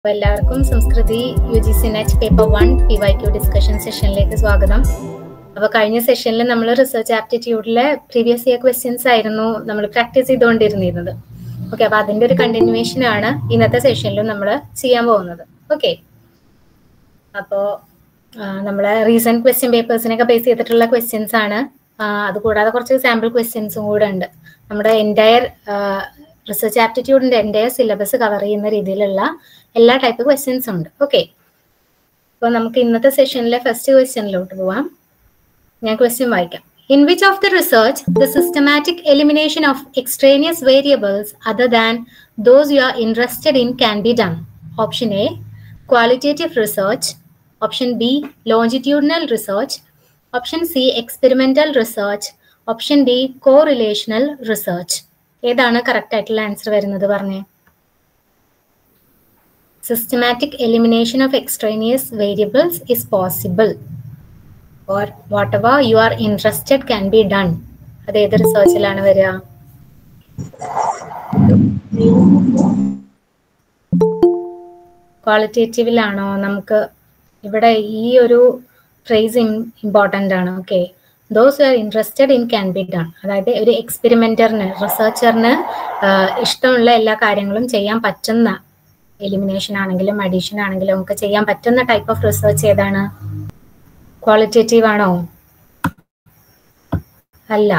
അപ്പൊ എല്ലാവർക്കും Samskriti U G C net paper one P Y Q discussion സെഷനിലേക്ക് സ്വാഗതം അപ്പൊ കഴിഞ്ഞ സെഷനിൽ നമ്മൾ റിസർച്ച് ആപ്റ്റിറ്റ്യൂഡിലെ പ്രീവിയസ് ഇയർ ക്വസ്റ്റ്യൻസ് ആയിരുന്നു നമ്മൾ പ്രാക്ടീസ് ചെയ്തുകൊണ്ടിരുന്നിരുന്നത് ഓക്കെ അപ്പൊ അതിന്റെ ഒരു കണ്ടിന്യൂവേഷൻ ആണ് ഇന്നത്തെ സെഷനിലും നമ്മൾ ചെയ്യാൻ പോകുന്നത് ഓക്കെ അപ്പോ നമ്മളെ റീസെന്റ് ക്വസ്റ്റ്യൻ പേപ്പേഴ്സിനൊക്കെ ബേസ് ചെയ്തിട്ടുള്ള ക്വസ്റ്റ്യൻസ് ആണ് അതുകൂടാതെ കുറച്ച് സാമ്പിൾ ക്വസ്റ്റ്യൻസും കൂടെ ഉണ്ട് നമ്മുടെ എൻറ്റയർ റിസർച്ച് ആപ്റ്റിറ്റ്യൂഡിന്റെ എൻറ്റയർ സിലബസ് കവർ ചെയ്യുന്ന രീതിയിലുള്ള എല്ലാ ടൈപ്പ് ക്വസ്റ്റ്യൻസ് ഉണ്ട് ഓക്കെ അപ്പോൾ നമുക്ക് ഇന്നത്തെ സെഷനിലെ ഫസ്റ്റ് ക്വസ്റ്റ്യനിലോട്ട് പോവാം ഞാൻ ക്വസ്റ്റ്യൻ വായിക്കാം in which of the research the systematic elimination of extraneous variables other than those you are interested in can be done option A qualitative research option B longitudinal research option C experimental research option D correlational research ഏതാണ് correct ആയിട്ടുള്ള answer വരുന്നത് പറഞ്ഞേ systematic elimination of extraneous variables is possible or whatever you are interested can be done അത് ഏത് റിസർച്ചിലാണ് വരിക ക്വാളിറ്റേറ്റീവിലാണോ നമുക്ക് ഇവിടെ ഈ ഒരു ഫ്രേസ് ഇമ്പോർട്ടൻ്റ് ആണ് okay those are interested in can be done അതായത് ഒരു എക്സ്പെരിമെന്ററിന് റിസർച്ചറിന് ഇഷ്ടമുള്ള എല്ലാ കാര്യങ്ങളും ചെയ്യാൻ പറ്റുന്ന എലിമിനേഷൻ ആണെങ്കിലും അഡീഷൻ ആണെങ്കിലും ഒക്കെ ചെയ്യാൻ പറ്റുന്ന ടൈപ്പ് ഓഫ് റിസർച്ച് ഏതാണ് ക്വാളിറ്റേറ്റീവ് ആണോ അല്ല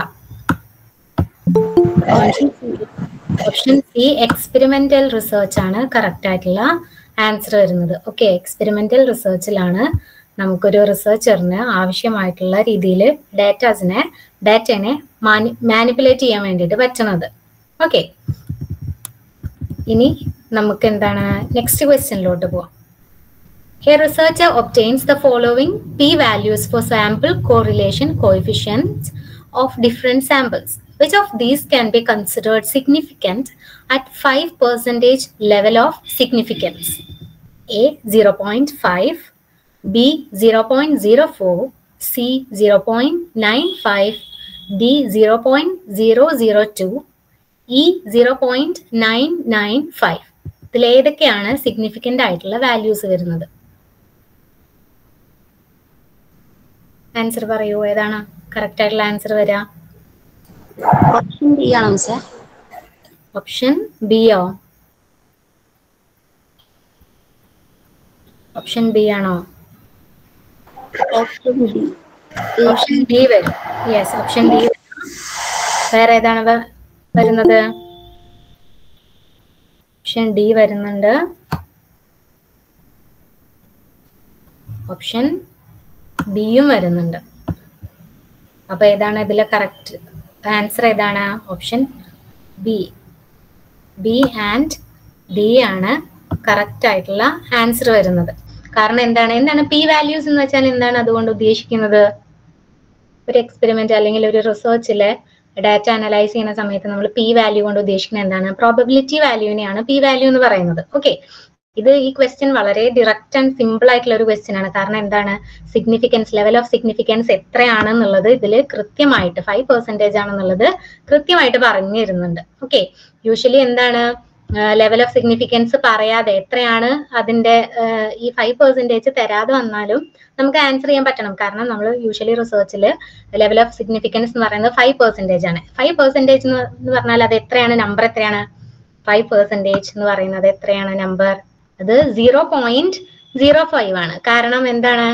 ഓപ്ഷൻ സി എക്സ്പെരിമെന്റൽ റിസർച്ച് ആണ് കറക്റ്റ് ആയിട്ടുള്ള ആൻസർ വരുന്നത് ഓക്കെ എക്സ്പെരിമെന്റൽ റിസർച്ചിലാണ് നമുക്കൊരു റിസർച്ചറിന് ആവശ്യമായിട്ടുള്ള രീതിയിൽ ഡാറ്റാസിനെ ഡാറ്റനെ മാനിപ്പുലേറ്റ് ചെയ്യാൻ വേണ്ടിയിട്ട് പറ്റുന്നത് ഓക്കെ ഇനി നമുക്ക് എന്താണ് നെക്സ്റ്റ് ക്വസ്റ്റ്യനിലോട്ട് പോവാം A researcher obtains the following p values for sample correlation coefficients of different samples. Which of these can be considered significant at 5 percentage level of significance? A 0.5, B 0.04, C 0.95, D 0.002, E 0.995. ഇതിൽ ഏതൊക്കെയാണ് significant ആയിട്ടുള്ള values വരുന്നത് answer പറയൂ ഏതാണ് correct ആയിട്ടുള്ള answer വരിക option B ആണോ sir option ബിയോ ഓപ്ഷൻ ബി ആണോ ഓപ്ഷൻ ബി ഓപ്ഷൻ ബി വരും യെസ് ഓപ്ഷൻ ബി വേറെ ഏതാണ് വ- വരുന്നത് ഓപ്ഷൻ ഡി വരുന്നുണ്ട് ഓപ്ഷൻ ബിയും വരുന്നുണ്ട് അപ്പൊ ഏതാണ് ഇതിലെ കറക്റ്റ് ആൻസർ ഏതാണ് option B B and D ആണ് കറക്റ്റ് ആയിട്ടുള്ള ആൻസർ വരുന്നത് കാരണം എന്താണ് എന്താണ് പി വാല്യൂസ് എന്ന് വെച്ചാൽ എന്താണ് അതുകൊണ്ട് ഉദ്ദേശിക്കുന്നത് ഒരു എക്സ്പെരിമെന്റ് അല്ലെങ്കിൽ ഒരു റിസർച്ചിലെ ഡാറ്റ അനലൈസ് ചെയ്യുന്ന സമയത്ത് നമ്മൾ പി വാല്യൂ കൊണ്ട് ഉദ്ദേശിക്കുന്നത് എന്താണ് പ്രോബബിലിറ്റി വാല്യൂവിനെയാണ് പി വാല്യൂ എന്ന് പറയുന്നത് ഓക്കെ ഇത് ഈ ക്വസ്റ്റ്യൻ വളരെ ഡിറക്റ്റ് ആൻഡ് സിമ്പിൾ ആയിട്ടുള്ള ഒരു ക്വസ്റ്റ്യൻ ആണ് കാരണം എന്താണ് സിഗ്നിഫിക്കൻസ് ലെവൽ ഓഫ് സിഗ്നിഫിക്കൻസ് എത്രയാണെന്നുള്ളത് ഇതിൽ കൃത്യമായിട്ട് ഫൈവ് പെർസെന്റേജ് ആണെന്നുള്ളത് കൃത്യമായിട്ട് പറഞ്ഞു തരുന്നുണ്ട് ഓക്കെ യൂഷ്വലി എന്താണ് ലെവൽ ഓഫ് സിഗ്നിഫിക്കൻസ് പറയാതെ എത്രയാണ് അതിന്റെ ആഹ് ഈ ഫൈവ് പെർസെന്റേജ് തരാതെ വന്നാലും നമുക്ക് ആൻസർ ചെയ്യാൻ പറ്റണം കാരണം നമ്മൾ യൂഷ്വലി റിസർച്ചിൽ ലെവൽ ഓഫ് സിഗ്നിഫിക്കൻസ് എന്ന് പറയുന്നത് ഫൈവ് പെർസെന്റേജ് ആണ് ഫൈവ് പെർസെന്റേജ് എന്ന് പറഞ്ഞാൽ അത് എത്രയാണ് നമ്പർ എത്രയാണ് ഫൈവ് പെർസെന്റേജ് എന്ന് പറയുന്നത് എത്രയാണ് നമ്പർ അത് സീറോ പോയിന്റ് സീറോ ഫൈവ് ആണ് കാരണം എന്താണ്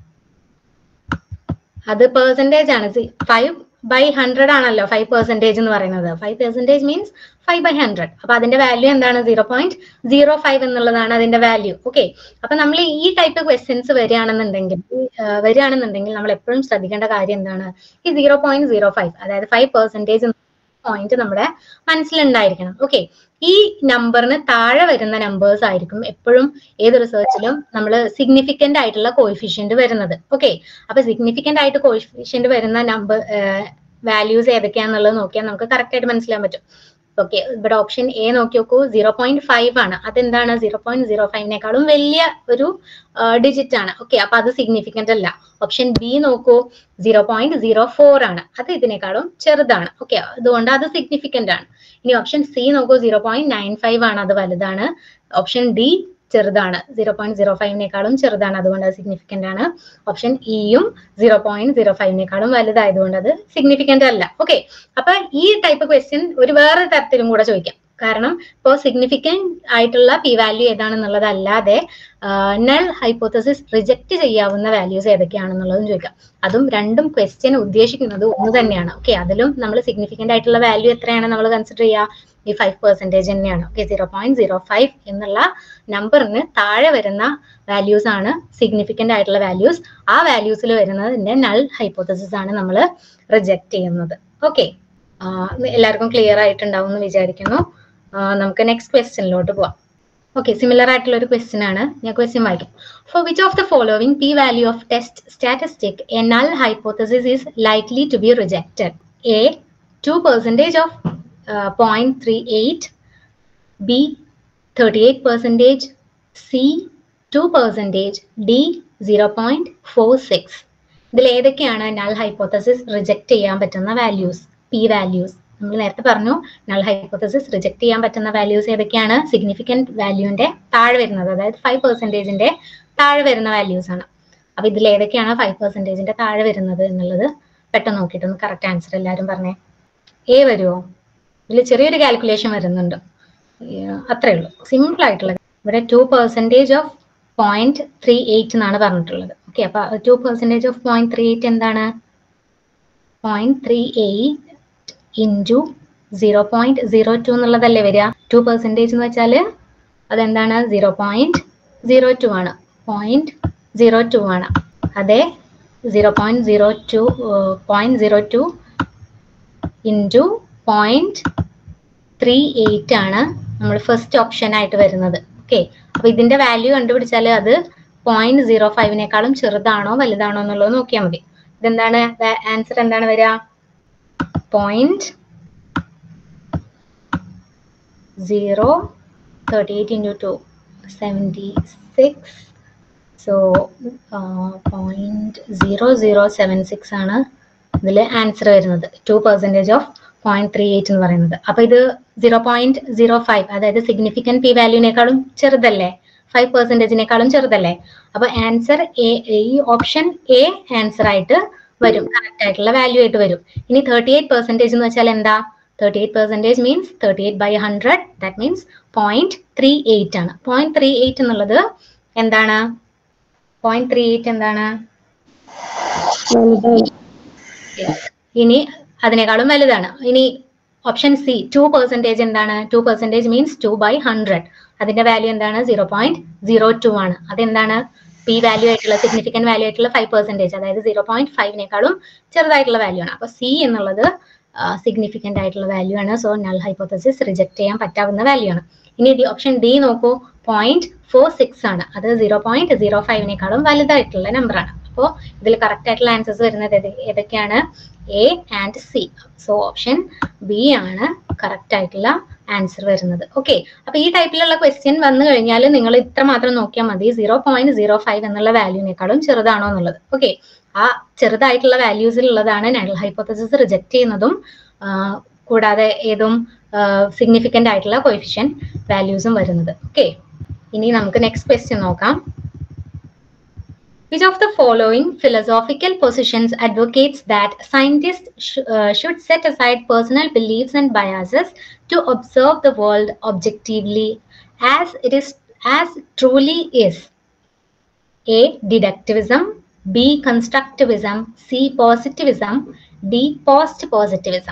അത് പെർസെന്റേജ് ആണ് ഫൈവ് ബൈ ഹൺഡ്രഡ് ആണല്ലോ ഫൈവ് പെർസെന്റേജ് എന്ന് പറയുന്നത് five percentage means five by hundred അപ്പൊ അതിന്റെ വാല്യൂ എന്താണ് സീറോ പോയിന്റ് സീറോ ഫൈവ് എന്നുള്ളതാണ് അതിന്റെ വാല്യൂ ഓക്കെ അപ്പൊ നമ്മൾ ഈ ടൈപ്പ് ക്വസ്റ്റ്യൻസ് വരികയാണെന്നുണ്ടെങ്കിൽ ആ, വരികയാണെന്നുണ്ടെങ്കിൽ നമ്മൾ എപ്പോഴും ശ്രദ്ധിക്കേണ്ട കാര്യം എന്താണ് ഈ സീറോ പോയിന്റ് സീറോ ഫൈവ് അതായത് ഫൈവ് പെർസെന്റേജ് പോയിന്റ് നമ്മുടെ മനസ്സിലുണ്ടായിരിക്കണം ഓക്കെ ഈ നമ്പറിന് താഴെ വരുന്ന നമ്പേഴ്സ് ആയിരിക്കും എപ്പോഴും ഏത് റിസർച്ചിലും നമ്മൾ സിഗ്നിഫിക്കന്റ് ആയിട്ടുള്ള കോയിഫിഷ്യന്റ് വരുന്നത് ഓക്കെ അപ്പൊ സിഗ്നിഫിക്കന്റ് ആയിട്ട് കോയിഫിഷ്യന്റ് വരുന്ന നമ്പർ വാല്യൂസ് ഏതൊക്കെയാണെന്നുള്ളത് നോക്കിയാൽ നമുക്ക് കറക്റ്റ് ആയിട്ട് മനസ്സിലാൻ പറ്റും ഓക്കെ ഇവിടെ ഓപ്ഷൻ എ നോക്കി നോക്കൂ സീറോ പോയിന്റ് ഫൈവ് ആണ് അതെന്താണ് സീറോ പോയിന്റ് സീറോ ഫൈവിനേക്കാളും വലിയ ഒരു ഡിജിറ്റ് ആണ് ഓക്കെ അപ്പൊ അത് സിഗ്നിഫിക്കന്റ് അല്ല ഓപ്ഷൻ ബി നോക്കൂ സീറോ പോയിന്റ് സീറോ ഫോർ ആണ് അത് ഇതിനേക്കാളും ചെറുതാണ് ഓക്കെ അതുകൊണ്ട് അത് സിഗ്നിഫിക്കന്റ് ആണ് ഇനി ഓപ്ഷൻ സി നോക്കൂ സീറോ പോയിന്റ് നയൻ ഫൈവ് ആണ് അത് വലുതാണ് ഓപ്ഷൻ ഡി ചെറുതാണ് സീറോ പോയിന്റ് സീറോ ഫൈവിനേക്കാളും ചെറുതാണ് അതുകൊണ്ട് അത് സിഗ്നിഫിക്കന്റ് ആണ് ഓപ്ഷൻ ഇയും സീറോ പോയിന്റ് സീറോ ഫൈവിനേക്കാളും വലുതായതുകൊണ്ട് അത് സിഗ്നിഫിക്കന്റ് അല്ല ഓക്കെ അപ്പൊ ഈ ടൈപ്പ് ക്വസ്റ്റ്യൻ ഒരു വേറെ തരത്തിലും കൂടെ ചോദിക്കാം കാരണം ഇപ്പോൾ സിഗ്നിഫിക്കന്റ് ആയിട്ടുള്ള പി വാല്യൂ ഏതാണെന്നുള്ളതല്ലാതെ നൾ ഹൈപ്പോത്തസിസ് റിജക്ട് ചെയ്യാവുന്ന വാല്യൂസ് ഏതൊക്കെയാണെന്നുള്ളതും ചോദിക്കാം അതും രണ്ടും ക്വസ്റ്റ്യൻ ഉദ്ദേശിക്കുന്നത് ഒന്ന് തന്നെയാണ് ഓക്കെ അതിലും നമ്മൾ സിഗ്നിഫിക്കന്റ് ആയിട്ടുള്ള വാല്യൂ എത്രയാണ് നമ്മൾ കൺസിഡർ ചെയ്യുക ഈ ഫൈവ് പെർസെന്റേജ് തന്നെയാണ് okay zero point zero five എന്നുള്ള നമ്പറിന് താഴെ വരുന്ന വാല്യൂസ് ആണ് സിഗ്നിഫിക്കന്റ് ആയിട്ടുള്ള വാല്യൂസ് ആ വാല്യൂസിൽ വരുന്നതിന്റെ നൾ ഹൈപ്പോത്തസിസ് ആണ് നമ്മൾ റിജക്ട് ചെയ്യുന്നത് ഓക്കെ എല്ലാവർക്കും ക്ലിയർ ആയിട്ടുണ്ടാവും എന്ന് വിചാരിക്കുന്നു ആ, നമുക്ക് നെക്സ്റ്റ് ക്വസ്റ്റ്യനിലോട്ട് പോവാം ഓക്കെ സിമിലർ ആയിട്ടുള്ള ഒരു ക്വസ്റ്റ്യൻ ആണ് ഞാൻ ക്വസ്റ്റ്യൻ വായിക്കും for which of the following P value of test statistic a null hypothesis is likely to be rejected A two percentage of point three eight B thirty eight percentage C two percentage D zero point four six ഇതിൽ ഏതൊക്കെയാണ് null hypothesis reject ചെയ്യാൻ പറ്റുന്ന values P values നമ്മൾ നേരത്തെ പറഞ്ഞു null hypothesis reject ചെയ്യാൻ പറ്റുന്ന values ഏതൊക്കെയാണ് സിഗ്നിഫിക്കന്റ് വാല്യൂവിന്റെ താഴെ വരുന്നത് അതായത് ഫൈവ് പെർസെന്റേജിന്റെ താഴെ വരുന്ന വാല്യൂസ് ആണ് അപ്പൊ ഇതിൽ ഏതൊക്കെയാണ് ഫൈവ് പെർസെന്റേജിന്റെ താഴെ വരുന്നത് എന്നുള്ളത് പെട്ടെന്ന് നോക്കിയിട്ടൊന്ന് കറക്റ്റ് ആൻസർ എല്ലാവരും പറഞ്ഞേ എ വരുമോ ഇതിൽ ചെറിയൊരു കാൽക്കുലേഷൻ വരുന്നുണ്ട് ഏർ അത്രേ ഉള്ളൂ സിമ്പിൾ ആയിട്ടുള്ള ഇവിടെ two percentage of point three eight എന്നാണ് പറഞ്ഞിട്ടുള്ളത് ഓക്കെ അപ്പൊ two percentage of point three eight എന്താണ് point three eight into zero point zero two എന്നുള്ളതല്ലേ വരിക ടു പെർസെൻറ്റേജ് എന്ന് വെച്ചാൽ അതെന്താണ് സീറോ പോയിന്റ് സീറോ ടു ആണ് പോയിന്റ് സീറോ ടു ആണ് അതെ zero point zero two point zero two into point three eight ആണ് നമ്മൾ ഫസ്റ്റ് ഓപ്ഷൻ ആയിട്ട് വരുന്നത് ഓക്കെ അപ്പൊ ഇതിന്റെ വാല്യൂ കണ്ടുപിടിച്ചാൽ അത് പോയിന്റ് സീറോ ഫൈവിനേക്കാളും ചെറുതാണോ വലുതാണോ എന്നുള്ളത് നോക്കിയാൽ മതി ഇതെന്താണ് ആൻസർ എന്താണ് വരിക point zero thirty eight into two seventy six so point zero zero seven six ആണ് ഇതിൽ ആൻസർ വരുന്നത് two percentage of point three eight എന്ന് പറയുന്നത് അപ്പൊ ഇത് സീറോ പോയിന്റ് സീറോ ഫൈവ് അതായത് സിഗ്നിഫിക്കന്റ് പി വാല്യൂവിനേക്കാളും ചെറുതല്ലേ ഫൈവ് പെർസെൻറ്റേജിനേക്കാളും ചെറുതല്ലേ അപ്പൊ ആൻസർ എ ഈ ഓപ്ഷൻ എ ആൻസർ ആയിട്ട് വരും കറക്റ്റ് ആയിട്ടുള്ള വാല്യൂ ആയിട്ട് വരും ഇനി തേർട്ടി എയ്റ്റ് പെർസെൻറ്റേജ് എന്ന് വെച്ചാൽ എന്താ thirty eight percentage means thirty eight by hundred that means point three eight ആണ് പോയിന്റ് ത്രീ എയ്റ്റ് എന്നുള്ളത് എന്താണ് പോയിന്റ് ത്രീ എയ്റ്റ് എന്താണ് ഇനി അതിനേക്കാളും വലുതാണ് ഇനി ഓപ്ഷൻ സി ടു പെർസെൻറ്റേജ് എന്താണ് two percentage means two by hundred അതിന്റെ വാല്യൂ എന്താണ് സീറോ പോയിന്റ് സീറോ ടു ആണ് അതെന്താണ് പി വാല്യൂ ആയിട്ടുള്ള സിഗ്നിഫിക്കന്റ് വാല്യൂ ആയിട്ടുള്ള ഫൈവ് പെർസെൻറ്റേജ് അതായത് സീറോ പോയിന്റ് ഫൈവിനേക്കാളും ചെറുതായിട്ടുള്ള വാല്യൂ ആണ് അപ്പൊ സി എന്നുള്ളത് സിഗ്നിഫിക്കന്റ് ആയിട്ടുള്ള വാല്യൂ ആണ് സോ നൾ ഹൈപ്പോത്തസിസ് റിജക്ട് ചെയ്യാൻ പറ്റാവുന്ന വാല്യൂ ആണ് ഇനി ഡി ഓപ്ഷൻ ഡി നോക്കൂ പോയിന്റ് ഫോർ സിക്സ് ആണ് അത് സീറോ പോയിന്റ് സീറോ ഫൈവിനേക്കാളും വലുതായിട്ടുള്ള നമ്പർ ആണ് അപ്പോൾ ഇതിൽ കറക്റ്റ് ആയിട്ടുള്ള ആൻസേഴ്സ് വരുന്നത് ഏത് ഏതൊക്കെയാണ് A and C so option B ആണ് കറക്റ്റ് ആയിട്ടുള്ള ആൻസർ വരുന്നത് ഓക്കെ അപ്പൊ ഈ ടൈപ്പിലുള്ള ക്വസ്റ്റ്യൻ വന്നു കഴിഞ്ഞാൽ നിങ്ങൾ ഇത്ര മാത്രം നോക്കിയാൽ മതി സീറോ പോയിന്റ് സീറോ ഫൈവ് എന്നുള്ള വാല്യൂവിനേക്കാളും ചെറുതാണോ എന്നുള്ളത് ഓക്കെ ആ ചെറുതായിട്ടുള്ള വാല്യൂസിൽ ഉള്ളതാണ് നൾ ഹൈപ്പോത്തസിസ് റിജക്ട് ചെയ്യുന്നതും ആ, കൂടാതെ ഏതും സിഗ്നിഫിക്കന്റ് ആയിട്ടുള്ള കോയിഫിഷ്യൻ വാല്യൂസും വരുന്നത് ഓക്കെ ഇനി നമുക്ക് നെക്സ്റ്റ് ക്വസ്റ്റ്യൻ നോക്കാം Which of the following philosophical positions advocates that scientists sh- uh, should set aside personal beliefs and biases to observe the world objectively as it is as truly is? A. Deductivism. B. Constructivism. C. Positivism. D. Post positivism.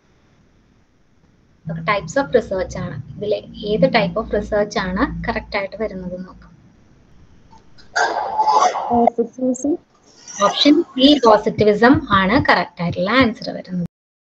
Types of research ആണ് ഇതിൽ ഏത് type of research ആണ് correct ആയിട്ട് വരുന്നത് നോക്കാം option C positivism ആണ് correct ആയിട്ടുള്ള answer വരുന്നത്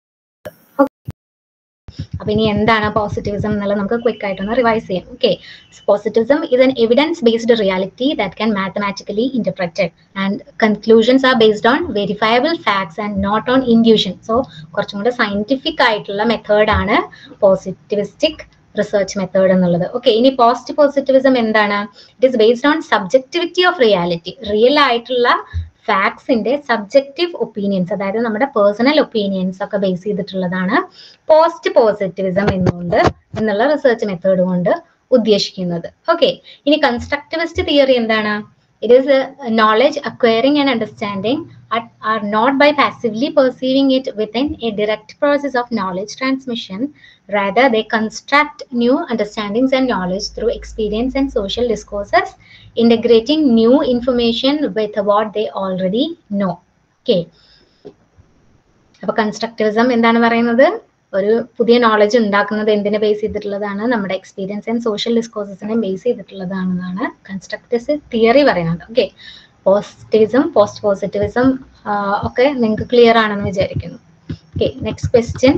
അപ്പൊ ഇനി എന്താണ് പോസിറ്റിവിസം എന്നുള്ളത് നമുക്ക് ക്വിക്ക് ആയിട്ടൊന്ന് റിവൈസ് ചെയ്യാം okay positivism is an evidence based reality that can mathematically interpreted and conclusions are based on verifiable facts and not on induction so കുറച്ചും കൂടെ സയന്റിഫിക് ആയിട്ടുള്ള മെത്തേഡാണ് പോസിറ്റിവിസ്റ്റിക് റിസർച്ച് മെത്തേഡ് എന്നുള്ളത് ഓക്കെ ഇനി പോസ്റ്റ് പോസിറ്റിവിസം എന്താണ് it is based on subjectivity of reality real ആയിട്ടുള്ള ഫാക്ട്സിന്റെ subjective opinions അതായത് നമ്മുടെ പേഴ്സണൽ ഒപ്പീനിയൻസ് ഒക്കെ ബേസ് ചെയ്തിട്ടുള്ളതാണ് പോസ്റ്റ് പോസിറ്റിവിസം എന്നുകൊണ്ട് എന്നുള്ള റിസർച്ച് മെത്തേഡ് കൊണ്ട് ഉദ്ദേശിക്കുന്നത് ഓക്കെ ഇനി കൺസ്ട്രക്റ്റിവിസ്റ്റ് തിയറി എന്താണ് it is knowledge acquiring and understanding are not by passively perceiving it within a direct process of knowledge transmission. Rather, they construct new understandings and knowledge through experience and social discourses, integrating new information with what they already know. Okay. അപ്പൊ constructivism എന്താണ് പറയുന്നത് ഒരു പുതിയ knowledge ഉണ്ടാക്കുന്നത് എന്തിനെ base ചെയ്തിട്ടുള്ളതാണ് നമ്മുടെ experience and social ഡിസ്കോഴ്സസിനെ ബേസ് ചെയ്തിട്ടുള്ളതാണെന്നാണ് കൺസ്ട്രക്റ്റിവിസ്റ്റ് തിയറി പറയുന്നത് ഓക്കെ പോസിറ്റിവിസം പോസ്റ്റ് പോസിറ്റിവിസം ഒക്കെ നിങ്ങൾക്ക് ക്ലിയർ ആണെന്ന് വിചാരിക്കുന്നു okay next question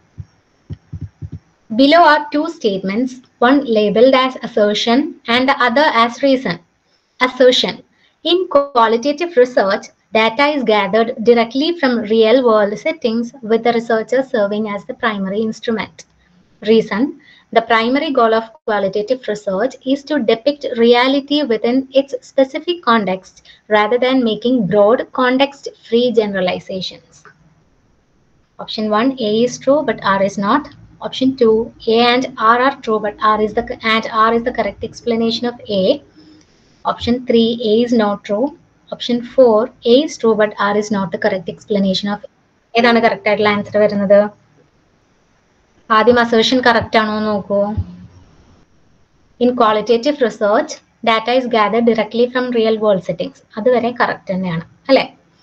Below are two statements, one labeled as assertion and the other as reason. Assertion. In qualitative research, data is gathered directly from real world settings with the researcher serving as the primary instrument. Reason. The primary goal of qualitative research is to depict reality within its specific context rather than making broad context free generalizations. Option 1 A is true but R is not. Option 2 A and R are true but R is the and R is the correct explanation of A. Option 3 A is not true. Option 4 A is true but R is not the correct explanation of A. ഏതാണ് correct ആയിട്ടുള്ള answer വരുന്നത് ആദ്യം assertion correct ആണോ എന്ന് നോക്കൂ in qualitative research data is gather directly from real world settings അതുവരെ correct തന്നെയാണ് അല്ലെ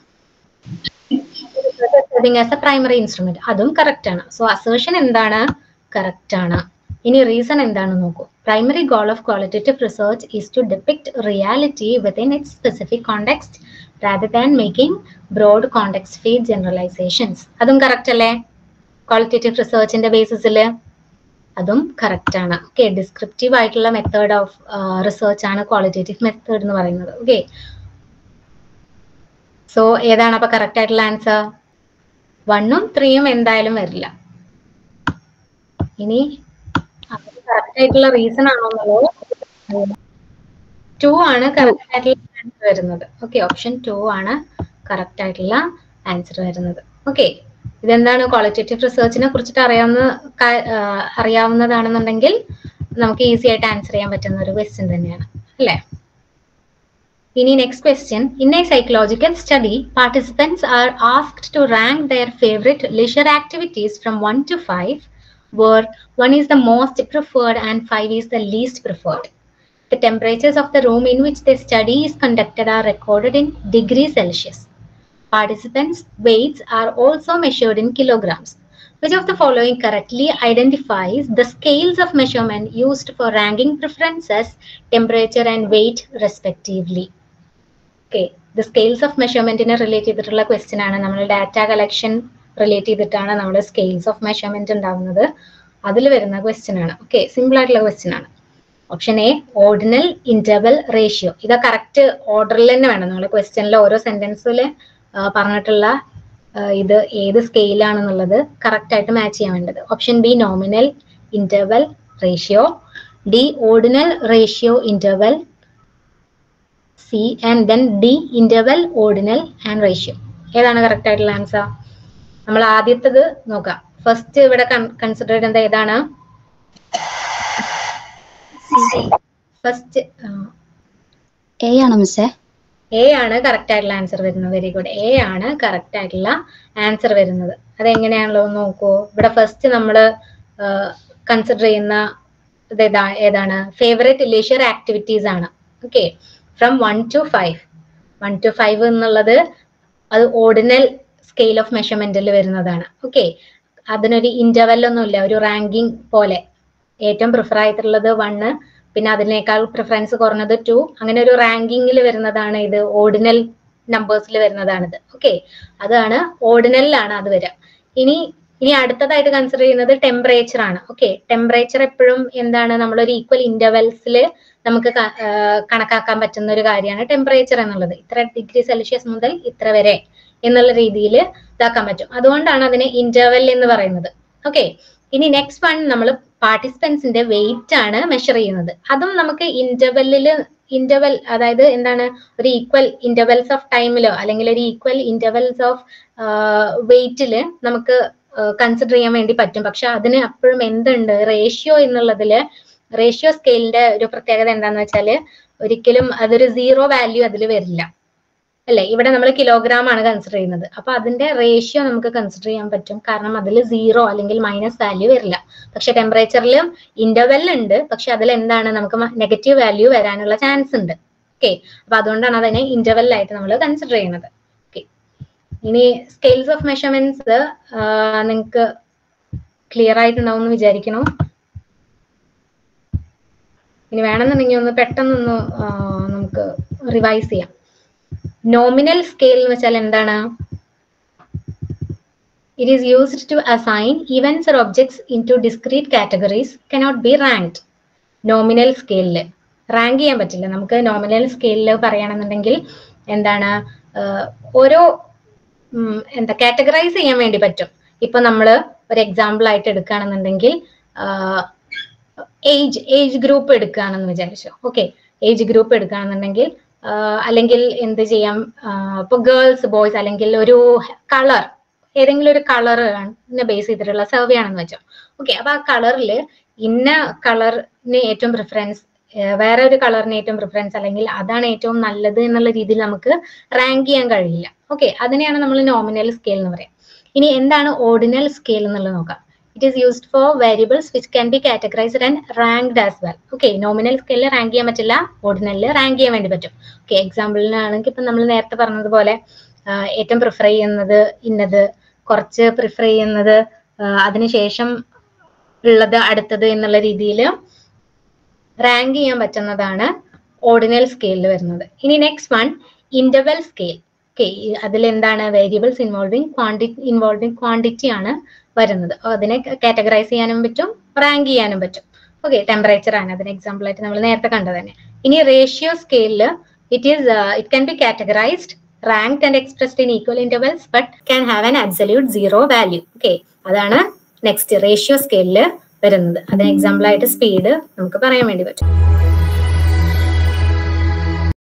ആസ് എ പ്രൈമറി ഇൻസ്ട്രുമെന്റ് അതും കറക്റ്റ് ആണ് സോ അസേർഷൻ എന്താണ് കറക്റ്റ് ആണ് ഇനി റീസൺ എന്താണെന്ന് നോക്കൂ primary goal of qualitative research is to depict reality within it specific context rather than making broad context free generalisations അതും കറക്റ്റ് അല്ലേ ക്വാളിറ്റേറ്റീവ് റിസർച്ചിന്റെ ബേസിസിൽ അതും കറക്റ്റ് ആണ് ഓക്കെ ഡിസ്ക്രിപ്റ്റീവ് ആയിട്ടുള്ള മെത്തേഡ് ഓഫ് റിസർച്ച് ആണ് ക്വാളിറ്റേറ്റീവ് മെത്തേഡ് എന്ന് പറയുന്നത് ഓക്കെ സോ ഏതാണ് അപ്പൊ കറക്റ്റ് ആയിട്ടുള്ള ആൻസർ വണ്ണും ത്രീയും എന്തായാലും വരില്ല ഇനി കറക്റ്റ് ആയിട്ടുള്ള റീസൺ ആണോ എന്നുള്ളത് ടു ആണ് കറക്റ്റ് ആയിട്ടുള്ള ആൻസർ വരുന്നത് ഓക്കെ ഓപ്ഷൻ ടു ആണ് കറക്റ്റ് ആയിട്ടുള്ള ആൻസർ വരുന്നത് ഓക്കെ ഇതെന്താണ് ക്വാളിറ്റേറ്റീവ് റിസർച്ചിനെ കുറിച്ചിട്ട് അറിയാവുന്ന അറിയാവുന്നതാണെന്നുണ്ടെങ്കിൽ നമുക്ക് ഈസി ആയിട്ട് ആൻസർ ചെയ്യാൻ പറ്റുന്ന ഒരു ക്വസ്റ്റ്യൻ തന്നെയാണ് അല്ലേ ഇനി next question in a psychological study participants are asked to rank their favourite leisure activities from one to five where one is the most preferred and five is the least preferred. The temperatures of the room in which the study is conducted are recorded in degrees Celsius. Participants' weights are also measured in kilograms. Which of the following correctly identifies the scales of measurement used for ranking preferences, temperature, and weight, respectively? Okay, the scales of measurement in a related question ആണ് നമ്മൾ data collection relate ചെയ്തിട്ടാണ് നമ്മുടെ scales of measurement ഉണ്ടാവുന്നത് അതിൽ വരുന്ന question ആണ് okay simple ആയിട്ടുള്ള question ആണ് option A ordinal interval ratio ഇത് കറക്റ്റ് ഓർഡറിൽ തന്നെ വേണം നമ്മൾ ക്വസ്റ്റ്യനിൽ ഓരോ സെന്റൻസിൽ പറഞ്ഞിട്ടുള്ള ഇത് ഏത് സ്കെയിലാണെന്നുള്ളത് കറക്റ്റ് ആയിട്ട് മാച്ച് ചെയ്യാൻ വേണ്ടത് option B nominal interval ratio D ordinal ratio interval C and then D interval ordinal and ratio ഏതാണ് കറക്റ്റ് ആയിട്ടുള്ള ആൻസർ നമ്മൾ ആദ്യത്തത് നോക്കാം ഫസ്റ്റ് ഇവിടെ കൺസിഡർ ചെയ്യുന്നത് ഏതാണ് ഫസ്റ്റ് എ ആണോ മിസ്സേ എ ആണ് കറക്റ്റ് ആയിട്ടുള്ള ആൻസർ വരുന്നത് വെരി ഗുഡ് എ ആണ് കറക്റ്റ് ആയിട്ടുള്ള ആൻസർ വരുന്നത് അതെങ്ങനെയാണല്ലോ നോക്കൂ ഇവിടെ ഫസ്റ്റ് നമ്മൾ കൺസിഡർ ചെയ്യുന്ന ഇത് ഏതാ ഏതാണ് ഫേവറേറ്റ് ലിഷർ ആക്ടിവിറ്റീസ് ആണ് okay from one to five one to five എന്നുള്ളത് അത് ഓർഡിനൽ സ്കെയിൽ ഓഫ് മെഷർമെന്റിൽ വരുന്നതാണ് ഓക്കെ അതിനൊരു ഇന്റർവെൽ ഒന്നുമില്ല ഒരു റാങ്കിങ് പോലെ ഏറ്റവും പ്രിഫർ ആയിട്ടുള്ളത് വണ്ണ് പിന്നെ അതിനേക്കാൾ പ്രിഫറൻസ് കുറഞ്ഞത് ടു അങ്ങനെ ഒരു റാങ്കിങ്ങിൽ വരുന്നതാണ് ഇത് ഓർഡിനൽ നമ്പേഴ്സിൽ വരുന്നതാണിത് ഓക്കെ അതാണ് ഓർഡിനലിലാണ് അത് വരിക ഇനി ഇനി അടുത്തതായിട്ട് കൺസിഡർ ചെയ്യുന്നത് ടെമ്പറേച്ചർ ആണ് ഓക്കെ ടെമ്പറേച്ചർ എപ്പോഴും എന്താണ് നമ്മളൊരു ഈക്വൽ ഇന്റർവെൽസിൽ നമുക്ക് കണക്കാക്കാൻ പറ്റുന്ന ഒരു കാര്യമാണ് ടെമ്പറേച്ചർ എന്നുള്ളത് ഇത്ര ഡിഗ്രി സെൽഷ്യസ് മുതൽ ഇത്ര വരെ എന്നുള്ള രീതിയിൽ ഇതാക്കാൻ പറ്റും അതുകൊണ്ടാണ് അതിനെ ഇന്റർവെൽ എന്ന് പറയുന്നത് ഓക്കെ ഇനി നെക്സ്റ്റ് വൺ നമ്മൾ പാർട്ടിസിപ്പൻസിന്റെ വെയിറ്റ് ആണ് മെഷർ ചെയ്യുന്നത് അതും നമുക്ക് ഇന്റർവെല്ലിൽ ഇന്റർവെൽ അതായത് എന്താണ് ഒരു ഈക്വൽ ഇന്റർവെൽസ് ഓഫ് ടൈമിലോ അല്ലെങ്കിൽ ഒരു ഈക്വൽ ഇന്റർവെൽസ് ഓഫ് വെയിറ്റിൽ നമുക്ക് കൺസിഡർ ചെയ്യാൻ വേണ്ടി പറ്റും പക്ഷെ അതിന് അപ്പോഴും എന്തുണ്ട് റേഷ്യോ എന്നുള്ളതിൽ റേഷ്യോ സ്കെയിലിന്റെ ഒരു പ്രത്യേകത എന്താന്ന് വെച്ചാല് ഒരിക്കലും അതൊരു സീറോ വാല്യൂ അതിൽ വരില്ല അല്ലെ ഇവിടെ നമ്മൾ കിലോഗ്രാം ആണ് കൺസിഡർ ചെയ്യുന്നത് അപ്പൊ അതിന്റെ റേഷ്യോ നമുക്ക് കൺസിഡർ ചെയ്യാൻ പറ്റും കാരണം അതിൽ സീറോ അല്ലെങ്കിൽ മൈനസ് വാല്യൂ വരില്ല പക്ഷെ ടെമ്പറേച്ചറിലും ഇന്റർവെൽ ഉണ്ട് പക്ഷെ അതിൽ എന്താണ് നമുക്ക് നെഗറ്റീവ് വാല്യൂ വരാനുള്ള ചാൻസ് ഉണ്ട് ഓക്കെ അപ്പൊ അതുകൊണ്ടാണ് അതിനെ ഇന്റർവെൽ ആയിട്ട് നമ്മൾ കൺസിഡർ ചെയ്യുന്നത് ഓക്കെ ഇനി സ്കെയിൽസ് ഓഫ് മെഷർമെന്റ്സ് നിങ്ങൾക്ക് ക്ലിയർ ആയിട്ടുണ്ടാവും എന്ന് വിചാരിക്കണു ഇനി വേണമെന്നുണ്ടെങ്കിൽ ഒന്ന് പെട്ടെന്നൊന്ന് ആ, നമുക്ക് റിവൈസ് ചെയ്യാം നോമിനൽ സ്കെയിൽ എന്ന് വെച്ചാൽ എന്താണ് It is used to assign events or objects into discrete categories, cannot be ranked. Nominal സ്കെയിലിൽ റാങ്ക് ചെയ്യാൻ പറ്റില്ല നമുക്ക് നോമിനൽ സ്കെയിലിൽ പറയുകയാണെന്നുണ്ടെങ്കിൽ എന്താണ് ആഹ് ഓരോ ഉം, എന്താ കാറ്റഗറൈസ് ചെയ്യാൻ വേണ്ടി പറ്റും ഇപ്പൊ നമ്മൾ ഒരു എക്സാമ്പിൾ ആയിട്ട് എടുക്കുകയാണെന്നുണ്ടെങ്കിൽ ഏജ് ഏജ് ഗ്രൂപ്പ് എടുക്കുകയാണെന്ന് വിചാരിച്ചു ഓക്കെ ഏജ് ഗ്രൂപ്പ് എടുക്കുകയാണെന്നുണ്ടെങ്കിൽ ആഹ് അല്ലെങ്കിൽ എന്ത് ചെയ്യാം ആഹ് ഇപ്പൊ ഗേൾസ് ബോയ്സ് അല്ലെങ്കിൽ ഒരു കളർ ഏതെങ്കിലും ഒരു കളറിനെ ബേസ് ചെയ്തിട്ടുള്ള സർവേ ആണെന്ന് വെച്ചോ ഓക്കെ അപ്പൊ ആ കളറിൽ ഇന്ന കളറിന് ഏറ്റവും പ്രിഫറൻസ് വേറെ ഒരു കളറിന് ഏറ്റവും പ്രിഫറൻസ് അല്ലെങ്കിൽ അതാണ് ഏറ്റവും നല്ലത് എന്നുള്ള രീതിയിൽ നമുക്ക് റാങ്ക് ചെയ്യാൻ കഴിയില്ല ഓക്കെ അതിനെയാണ് നമ്മൾ നോമിനൽ സ്കെയിൽ എന്ന് പറയാം ഇനി എന്താണ് ഓർഡിനൽ സ്കെയിൽ എന്നുള്ളത് നോക്കാം it is used for variables which can be categorised and ranked as well okay nominal സ്കെയിലിൽ റാങ്ക് ചെയ്യാൻ പറ്റില്ല ഓർഡിനലിൽ റാങ്ക് ചെയ്യാൻ വേണ്ടി പറ്റും ഓക്കെ എക്സാമ്പിളിനാണെങ്കിൽ ഇപ്പം നമ്മൾ നേരത്തെ പറഞ്ഞതുപോലെ ആഹ് ഏറ്റവും പ്രിഫർ ചെയ്യുന്നത് ഇന്നത് കുറച്ച് പ്രിഫർ ചെയ്യുന്നത് ആഹ് അതിനുശേഷം ഉള്ളത് അടുത്തത് എന്നുള്ള രീതിയിൽ റാങ്ക് ചെയ്യാൻ പറ്റുന്നതാണ് ഓർഡിനൽ സ്കെയിലിൽ വരുന്നത് ഇനി next one interval scale okay അതിൽ എന്താണ് variables involving quantity involving quantity ആണ് വരുന്നത് അതിനെ കാറ്റഗറൈസ് ചെയ്യാനും പറ്റും റാങ്ക് ചെയ്യാനും പറ്റും ഓക്കെ ടെമ്പറേച്ചർ ആണ് അതിന് എക്സാമ്പിൾ ആയിട്ട് നമ്മൾ നേരത്തെ കണ്ടത് തന്നെ ഇനി റേഷ്യോ സ്കെയിലിൽ it is it can be categorised ranked and expressed in equal intervals but can have an absolute zero value okay അതാണ് നെക്സ്റ്റ് റേഷ്യോ സ്കെയിലിൽ വരുന്നത് അതിന് എക്സാമ്പിൾ ആയിട്ട് സ്പീഡ് നമുക്ക് പറയാൻ വേണ്ടി പറ്റും